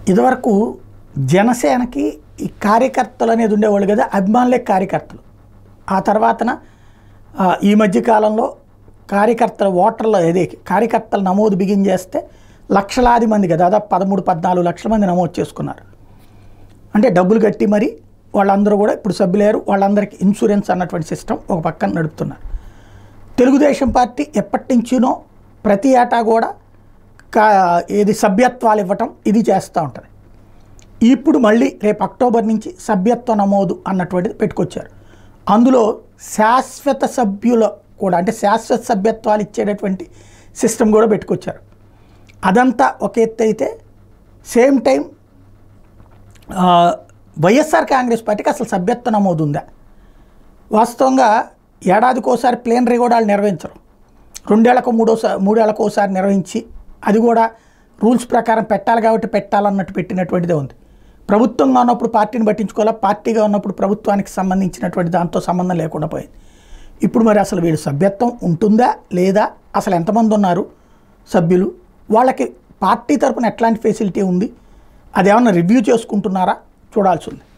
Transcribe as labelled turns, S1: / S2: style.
S1: ఇదివరకు జనసేనకి ఈ కార్యకర్తలు అనేది ఉండేవాళ్ళు కదా అభిమానులే కార్యకర్తలు ఆ తర్వాతన ఆ, ఈ మధ్య కాలంలో కార్యకర్తల ఓటర్ల ఏది కార్యకర్తల నమోదు బిగిన్ చేస్తే లక్షలాది మంది కదా దాదాపు పదమూడు పద్నాలుగు లక్షల మంది నమోదు చేసుకున్నారు అంటే డబ్బులు కట్టి మరి వాళ్ళందరూ కూడా ఇప్పుడు సభ్యులేరు వాళ్ళందరికీ ఇన్సూరెన్స్ అన్నటువంటి సిస్టమ్ ఒక పక్కన నడుపుతున్నారు తెలుగుదేశం పార్టీ ఎప్పటి నుంచినో ప్రతి ఏటా కూడా కా ఏది సభ్యత్వాలు ఇవ్వటం ఇది చేస్తూ ఉంటుంది ఇప్పుడు మళ్ళీ రేపు అక్టోబర్ నుంచి సభ్యత్వ నమోదు అన్నటువంటిది పెట్టుకొచ్చారు అందులో శాశ్వత సభ్యుల కూడా అంటే శాశ్వత సభ్యత్వాలు ఇచ్చేటటువంటి సిస్టమ్ కూడా పెట్టుకొచ్చారు అదంతా ఒక ఎత్తు అయితే సేమ్ టైం ఆ, వైఎస్ఆర్ కాంగ్రెస్ పార్టీకి అసలు సభ్యత్వ నమోదు ఉందా వాస్తవంగా ఏడాదికోసారి ప్లేనరీ కూడా వాళ్ళు నిర్వహించరు రెండేళ్లకు మూడోసారి మూడేళ్లకు ఒకసారి నిర్వహించి అది కూడా రూల్స్ ప్రకారం పెట్టాలి కాబట్టి పెట్టాలన్నట్టు పెట్టినటువంటిదే ఉంది ప్రభుత్వంగా ఉన్నప్పుడు పార్టీని పట్టించుకోవాలా పార్టీగా ఉన్నప్పుడు ప్రభుత్వానికి సంబంధించినటువంటి దాంతో సంబంధం లేకుండా పోయింది ఇప్పుడు మరి అసలు వీడు సభ్యత్వం ఉంటుందా లేదా అసలు ఎంతమంది ఉన్నారు సభ్యులు వాళ్ళకి పార్టీ తరపున ఎట్లాంటి ఫెసిలిటీ ఉంది అదేమన్నా రివ్యూ చేసుకుంటున్నారా చూడాల్సి ఉంది